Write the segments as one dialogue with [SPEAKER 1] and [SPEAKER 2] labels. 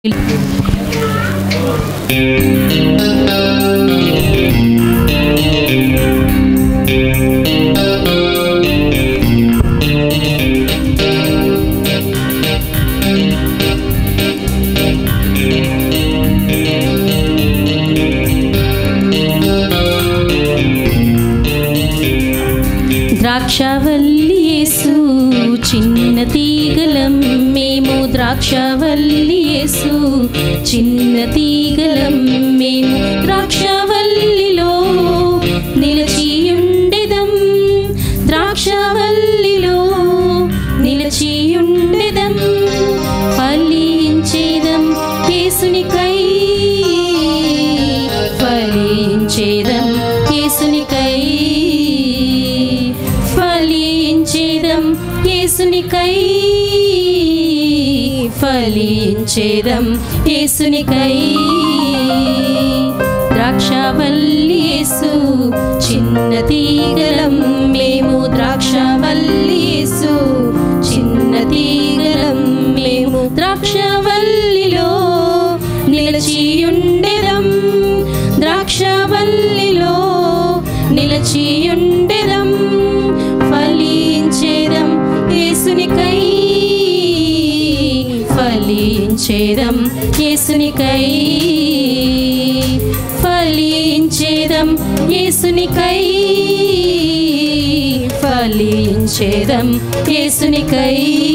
[SPEAKER 1] ద్రాక్షవల్లి యేసు చిన్న తీగలం మేము ద్రాక్షవల్లి యేసు చిన్న తీగలం మేము ద్రాక్షవల్లిలో నిలచియుండెదం ద్రాక్షవల్లిలో నిలచియుండెదం ఫలించేదం యేసునికై ఫలించేదం యేసునికై ఫలించేదం యేసునికై ఫలించేదం యేసునికై ద్రాక్షవల్లి యేసు చిన్న తీగలం మేము ద్రాక్షవల్లి యేసు చిన్న తీగలం మేము ద్రాక్షవల్లిలో నిలచియుండెదం ద్రాక్షవల్లిలో నిలచియుండెదం ఫలించేదం యేసునికై ఫలించేదం యేసునికై ఫలించేదం యేసునికై ఫలించేదం యేసునికై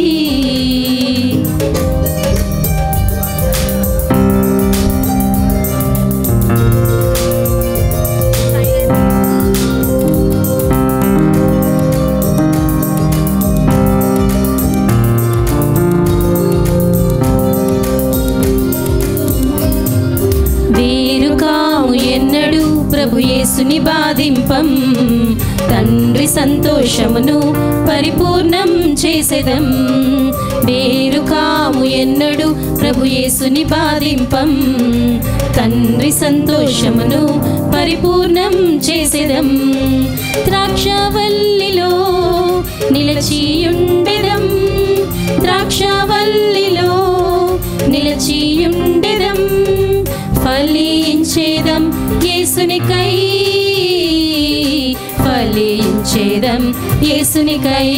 [SPEAKER 1] వేరు కాము ఎన్నడు ప్రభు యేసుని బాధింపం తండ్రి సంతోషమును పరిపూర్ణం చేసేదం వేరు కాము ఎన్నడు ప్రభు యేసుని బాధింపం తండ్రి సంతోషమును పరిపూర్ణం చేసేదం ద్రాక్షవల్లిలో నిలచియుండెదం ద్రాక్షవల్లిలో నిలచియుండెదం ఫలించేదం యేసునికై ఫలించేదం యేసునికై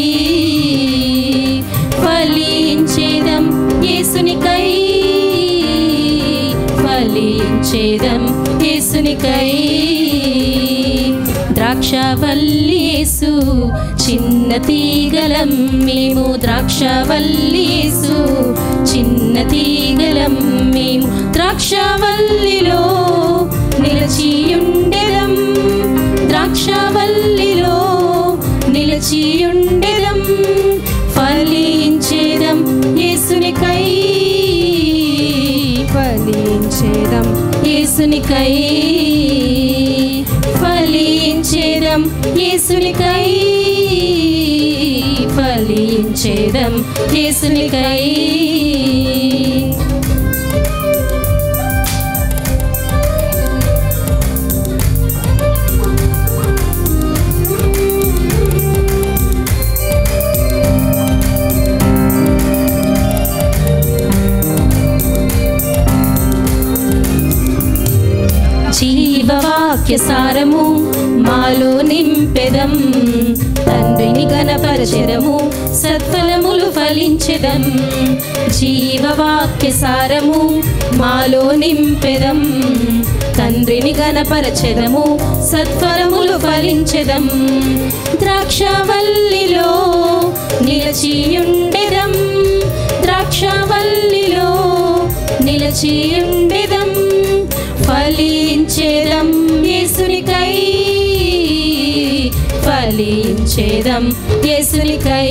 [SPEAKER 1] ఫలించేదం యేసునికై ఫలించేదం యేసునికై ద్రాక్షవల్లి యేసు చిన్న తీగలం మేము ద్రాక్షవల్లి యేసు చిన్న తీగలం మేము ద్రాక్షవల్లిలో నిలచియుండెదం ద్రాక్షవల్లిలో నిలచియుండెదం ఫలించేదం యేసునికై
[SPEAKER 2] ఫలించేదం
[SPEAKER 1] యేసునికై ఫలించేదం యేసునికై ఫలించేదం యేసునికై జీవవాక్య సారము మాలో నింపెదం తండ్రిని గణపరచెదము సత్ఫలములు ఫలించెదం జీవవాక్య సారము మాలో నింపెదం తండ్రిని గణపరచెదము సత్ఫలములు ఫలించెదం ద్రాక్షవల్లిలో నిలచియుండెదం ద్రాక్షవల్లిలో నిలచియుండెదం ఫలించేదం యేసునికై ఫలించేదం యేసునికై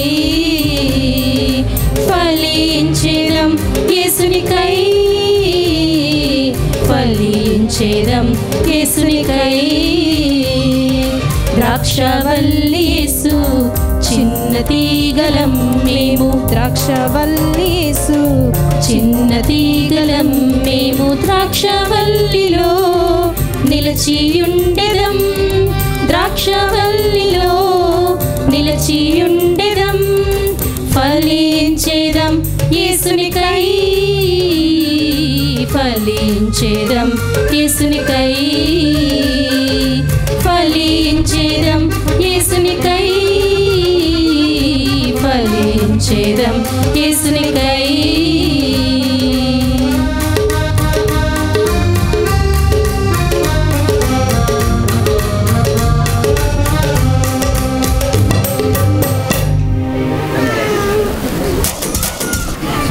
[SPEAKER 1] ఫలించేదం యేసునికై ఫలించేదం యేసునికై ద్రాక్షవల్లి యేసు చిన్న తీగలం మేము
[SPEAKER 2] ద్రాక్షవల్లి యేసు
[SPEAKER 1] చిన్న తీగలం మేము ద్రాక్షవల్లిలో నిలచియుండెదం ద్రాక్షవల్లిలో నిలచియుండెదం ఫలించేదం యేసునికై ఫలించేదం యేసునికై